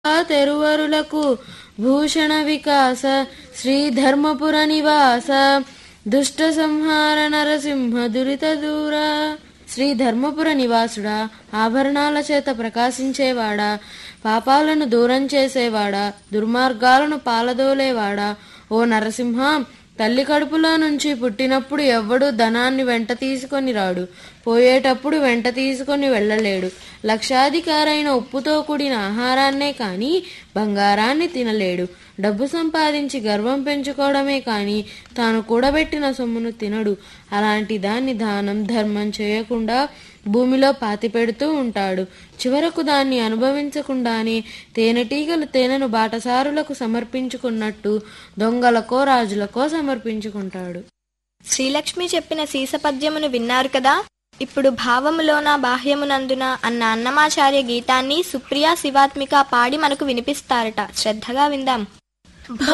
తెరువరులకు భూషణ వికాస శ్రీధర్మపుర నివాస దుష్ట సంహార నరసింహ దురిత దూర శ్రీ ధర్మపుర నివాసుడా ఆభరణాల చేత ప్రకాశించేవాడా పాపాలను దూరం చేసేవాడా దుర్మార్గాలను పాలదోలేవాడా ఓ నరసింహ తల్లి కడుపులో నుంచి పుట్టినప్పుడు ఎవ్వడూ ధనాన్ని వెంట తీసుకొని రాడు పోయేటప్పుడు వెంట తీసుకొని వెళ్ళలేడు లక్షాధికారైన ఉప్పుతో కూడిన ఆహారాన్నే కాని బంగారాన్ని తినలేడు డబ్బు సంపాదించి గర్వం పెంచుకోవడమే కాని తాను కూడబెట్టిన సొమ్మును తినడు అలాంటి దాన్ని దానం ధర్మం చేయకుండా భూమిలో పాతిపెడుతూ ఉంటాడు చివరకు దాన్ని అనుభవించకుండానే తేనెటీగలు తేనెను బాటసారులకు సమర్పించుకున్నట్టు దొంగలకో రాజులకో సమర్పించుకుంటాడు శ్రీలక్ష్మి చెప్పిన సీసపద్యమును విన్నారు కదా ఇప్పుడు భావములోన బాహ్యమునందున అన్న అన్నమాచార్య గీతాన్ని సుప్రియ శివాత్మిక పాడి మనకు వినిపిస్తారట శ్రద్ధగా విందాం